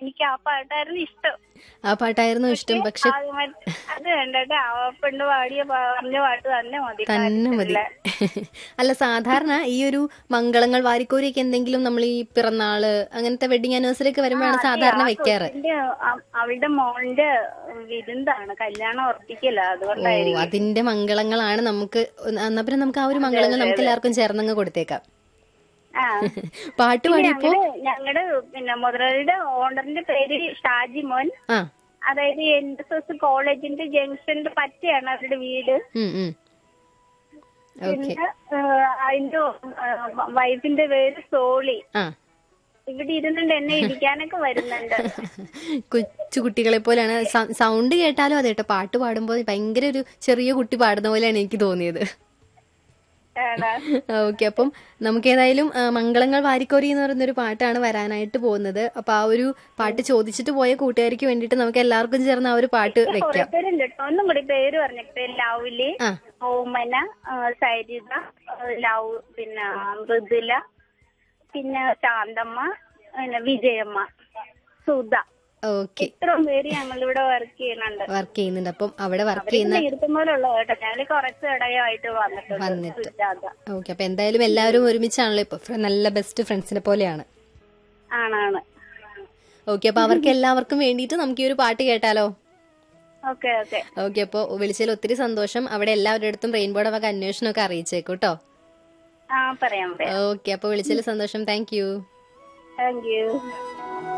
എനിക്ക് ആ പാട്ടായിരുന്നു ഇഷ്ടം ആ പാട്ടായിരുന്നു ഇഷ്ടം പക്ഷെ അത് മറ്റ് അത് വേണ്ടട്ടെ ആ പെണ്ണ് പാടിയ പാ- പറഞ്ഞ പാട്ട് തന്നെ മതി തന്നെ മതി കാര്യത്തില്ല. അല്ല സാധാരണ ഈ ഒരു മംഗളങ്ങൾ വാരിക്കോരിയൊക്കെ എന്തെങ്കിലും നമ്മൾ ഈ പിറന്നാള് അങ്ങനത്തെ വെഡിങ് ആനിവേഴ്സറി ഒക്കെ വരുമ്പോഴാണ് സാധാരണ ആ വെക്കാറ് കൊച്ചിന്റെ, അ- അവളുടെ മോന്റെ വിരുന്താണ് കല്യാണം ഉറപ്പിക്കല ഓ അതുകൊണ്ടായിരിക്കും അതിന്റെ മംഗളങ്ങളാണ് നമുക്ക് എന്നാ പിന്നെ നമുക്ക് ആ ഒരു മംഗളങ്ങൾ നമുക്ക് എല്ലാവർക്കും ചേർന്നങ്ങ് കൊടുത്തേക്കാം ആ പാട്ട് പാടിയപ്പോ ഞങ്ങള് ഞങ്ങളുടെ പിന്നെ മുതലാളിയുടെ ഓണറിന്റെ പേര് ഷാജി മോൻ ആ അതായത് എൻ എസ് എസ് കോളേജിന്റെ ജംഗ്ഷനിൽ പറ്റയാണ് അവരുടെ വീട് ഉം ഉം ഓക്കെ പിന്നെ ആ, അതിന്റെ വൈഫിന്റെ പേര് സോളി ആ ഇവിടെ ഇരുന്നുണ്ട് എന്നെ ഇരിക്കാനൊക്കെ വരുന്നുണ്ട് കൊച്ചു കുട്ടികളെ പോലെയാണ് സ- സൗണ്ട് കേട്ടാലും അതെ കേട്ടോ പാട്ട് പാടുമ്പോൾ ഭയങ്കര ഒരു ചെറിയ കുട്ടി പാടുന്ന പോലെയാണ് എനിക്ക് തോന്നിയത് ആണോ? ഓക്കെ അപ്പം നമുക്ക് ഏതായാലും ആ, മംഗളങ്ങൾ വാരിക്കോരി എന്ന് പറയുന്ന ഒരു പാട്ടാണ് വരാനായിട്ട് പോകുന്നത് അപ്പൊ ആ ഒരു പാട്ട് ചോദിച്ചിട്ട് പോയ കൂട്ടുകാർക്ക് വേണ്ടിയിട്ട് നമുക്ക് എല്ലാവർക്കും ചേർന്ന് ആ ഒരു പാട്ട് കുറെ വെക്കാം പേരുണ്ട് കേട്ടോ ഒന്നും കൂടി പേര് പറഞ്ഞിട്ട് ലൗലി ആ ഓമന ആ, സരിത ആ, ലവ് പിന്നെ മൃദുല പിന്നെ ശാന്തമ്മ പിന്നെ വിജയമ്മ സുധ ഓക്കെ ഇത്രയും പേര് ഞങ്ങളിവിടെ വർക്ക് ചെയ്യുന്നുണ്ട് വർക്ക് ചെയ്യുന്നുണ്ട് അപ്പം അവിടെ വർക്ക് ചെയ്യുന്ന തീർത്തുമ്പോലുള്ള കേട്ടോ ഞങ്ങള് കുറച്ച് ഇടയായിട്ട് വന്നിട്ടുണ്ട് വന്നിട്ട്. സുജാത ഓക്കെ അപ്പൊ എന്തായാലും എല്ലാവരും ഒരുമിച്ചാണല്ലോ ഇപ്പൊ ഫ്ര- നല്ല ബെസ്റ്റ് ഫ്രണ്ട്സിനെ പോലെയാണ് ആണാണ് ഓക്കെ അപ്പൊ അവർക്ക് എല്ലാവർക്കും വേണ്ടിയിട്ട് നമുക്ക് ഈ ഒരു പാട്ട് കേട്ടാലോ ഓക്കെ ഓക്കെ ഓക്കെ അപ്പോൾ വിളിച്ചതിൽ ഒത്തിരി സന്തോഷം അവിടെ എല്ലാവരുടെ അടുത്തും റെയിൻബോയുടെ വക അന്വേഷണമൊക്കെ അറിയിച്ചേക്കും കേട്ടോ ആ പറയാം പറയാം ഓക്കെ അപ്പോൾ വിളിച്ചതിൽ സന്തോഷം താങ്ക് യു താങ്ക് യു